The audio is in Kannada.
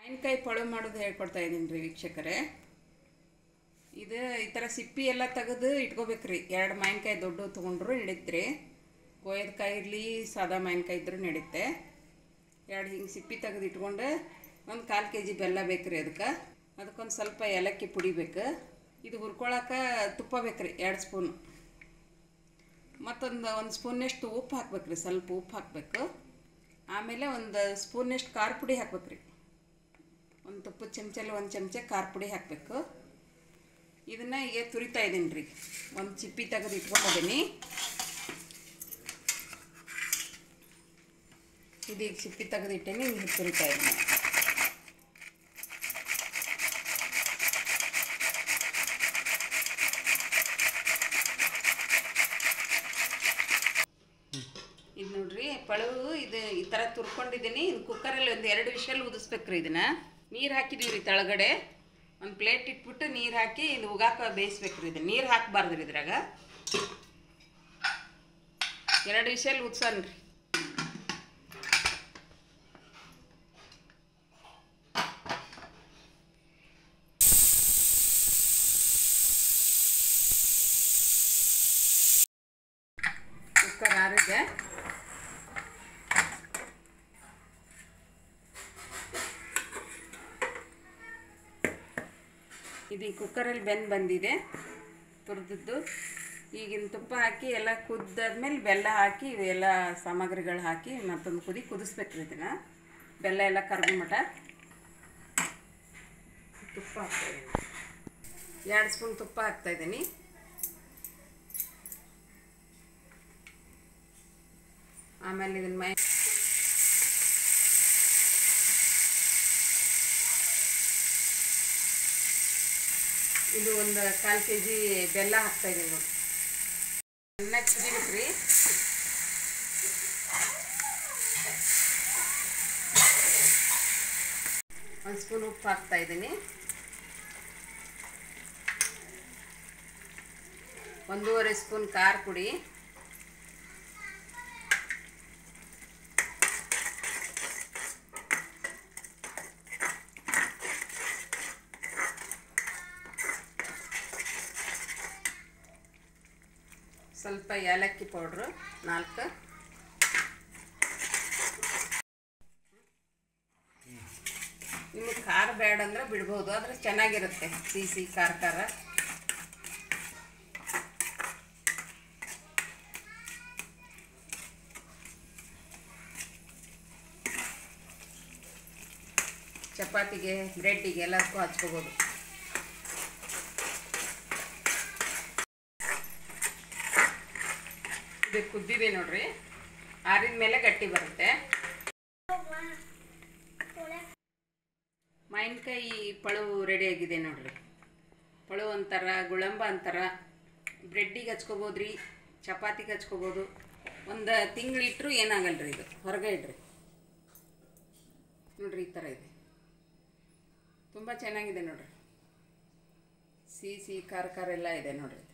ಮಾವಿನಕಾಯಿ ಪಳು ಮಾಡೋದು ಹೇಳ್ಕೊಡ್ತಾ ಇದ್ದೀನಿ ರೀ ವೀಕ್ಷಕರೇ ಇದು ಈ ಥರ ಸಿಪ್ಪಿ ಎಲ್ಲ ತೆಗೆದು ಇಟ್ಕೋಬೇಕ್ರಿ ಎರಡು ಮಾವಿನಕಾಯಿ ದೊಡ್ಡ ತೊಗೊಂಡ್ರು ನಡೀತ್ರಿ ಕೊಯ್ದ ಕಾಯಿ ಇರಲಿ ಸಾದಾ ಮಾವಿನಕಾಯಿ ಇದ್ರೂ ನಡೀತೆ ಎರಡು ಹಿಂಗೆ ಸಿಪ್ಪಿ ತೆಗೆದು ಇಟ್ಕೊಂಡು ಒಂದು ಕಾಲು ಕೆ ಜಿ ಬೆಲ್ಲ ಬೇಕು ರೀ ಅದಕ್ಕೆ ಅದಕ್ಕೊಂದು ಸ್ವಲ್ಪ ಏಲಕ್ಕಿ ಪುಡಿ ಬೇಕು ಇದು ಹುರ್ಕೊಳಕ್ಕೆ ತುಪ್ಪ ಬೇಕು ರೀ ಎರಡು ಸ್ಪೂನು ಮತ್ತೊಂದು ಒಂದು ಸ್ಪೂನಷ್ಟು ಉಪ್ಪು ಹಾಕ್ಬೇಕು ರೀ ಸ್ವಲ್ಪ ಉಪ್ಪು ಹಾಕಬೇಕು ಆಮೇಲೆ ಒಂದು ಸ್ಪೂನಷ್ಟು ಖಾರ ಪುಡಿ ಹಾಕ್ಬೇಕು ರೀ ಒಂದು ತುಪ್ಪದ ಚಮಚಲ್ಲಿ ಒಂದು ಚಮಚ ಖಾರ ಪುಡಿ ಹಾಕಬೇಕು ಇದನ್ನು ಈಗ ತುರಿತಾ ಇದ್ದೀನಿ ರೀ ಒಂದು ಚಿಪ್ಪಿ ತೆಗೆದು ಇಟ್ಕೊಂಡಿದ್ದೀನಿ ಇದೀಗ ಸಿಪ್ಪಿ ತೆಗೆದಿಟ್ಟೇನಿ ಈಗ ತುರಿತಾ ಇದ್ದೀನಿ ಇದು ನೋಡ್ರಿ ಪಳವು ಇದು ಈ ಥರ ತುರ್ಕೊಂಡಿದ್ದೀನಿ ಇದು ಕುಕ್ಕರಲ್ಲಿ ಒಂದು ಎರಡು ವಿಷಲ್ ಉದಿಸ್ಬೇಕ್ರಿ ಇದನ್ನ ನೀರು ಹಾಕಿದೀವಿ ರೀ ತೆಳಗಡೆ ಒಂದು ಪ್ಲೇಟ್ ಇಟ್ಬಿಟ್ಟು ನೀರು ಹಾಕಿ ಇದು ಉಗಾಕ ಬೇಯಿಸ್ಬೇಕ್ರಿ ಇದು ನೀರು ಹಾಕಬಾರ್ದು ರೀ ಇದ್ರಾಗ ಎರಡು ವಿಷಲ್ ಉದ್ಸನ್ರಿ ಕುಕ್ಕರ್ ಆರಿದೆ ಇದು ಈ ಕುಕ್ಕರಲ್ಲಿ ಬೆಂದು ಬಂದಿದೆ ತುರಿದದ್ದು ಈಗಿನ ತುಪ್ಪ ಹಾಕಿ ಎಲ್ಲ ಕುದ್ದಾದ್ಮೇಲೆ ಬೆಲ್ಲ ಹಾಕಿ ಇವೆಲ್ಲ ಸಾಮಗ್ರಿಗಳು ಹಾಕಿ ಮತ್ತೊಂದು ಕುದಿ ಕುದಿಸ್ಬೇಕ್ರಿ ಇದನ್ನು ಬೆಲ್ಲ ಎಲ್ಲ ಕರ್ಗೋ ಮಟ ತುಪ್ಪ ಹಾಕ್ತಾಯಿದ್ದೀನಿ ಎರಡು ಸ್ಪೂನ್ ತುಪ್ಪ ಹಾಕ್ತಾಯಿದ್ದೀನಿ ಆಮೇಲೆ ಇದನ್ನ ಮೈ ಇದು ಒಂದು ಕಾಲು ಕೆ ಜಿ ಬೆಲ್ಲ ಹಾಕ್ತಾ ಇದೀನಿ ನೋಡಿ ಚೆನ್ನಾಗಿ ಕುದಿಬೇಕ್ರಿ ಒಂದು ಸ್ಪೂನ್ ಉಪ್ಪು ಹಾಕ್ತಾ ಇದ್ದೀನಿ ಒಂದೂವರೆ ಸ್ಪೂನ್ ಖಾರ ಪುಡಿ ಸ್ವಲ್ಪ ಏಲಕ್ಕಿ ಪೌಡ್ರು ನಾಲ್ಕು ನಿಮಗೆ ಖಾರ ಬೇಡ ಅಂದ್ರೆ ಬಿಡ್ಬೋದು ಆದರೆ ಚೆನ್ನಾಗಿರುತ್ತೆ ಸಿಹಿ ಸಿಹಿ ಖಾರ ಖಾರ ಚಪಾತಿಗೆ ಬ್ರೆಡ್ಡಿಗೆ ಎಲ್ಲದಕ್ಕೂ ಹಚ್ಕೋಬೋದು ಇದು ಕುದ್ದಿದೆ ನೋಡ್ರಿ ಆರಿದ ಮೇಲೆ ಗಟ್ಟಿ ಬರುತ್ತೆ ಮಾವಿನಕಾಯಿ ಪಳವು ರೆಡಿಯಾಗಿದೆ ನೋಡ್ರಿ ಪಳವು ಅಂತಾರ ಗುಳಂಬ ಅಂತಾರ ಬ್ರೆಡ್ಡಿಗೆ ಹಚ್ಕೋಬೋದು ರೀ ಚಪಾತಿಗೆ ಹಚ್ಕೋಬೋದು ಒಂದು ತಿಂಗಳಿಟ್ರು ಏನಾಗಲ್ಲ ರೀ ಇದು ಹೊರಗೆ ಇಡ್ರಿ ನೋಡ್ರಿ ಈ ಥರ ಇದೆ ತುಂಬ ಚೆನ್ನಾಗಿದೆ ನೋಡ್ರಿ ಸಿಹಿ ಸಿಹಿ ಖಾರ ಖಾರ ಎಲ್ಲ ಇದೆ ನೋಡ್ರಿ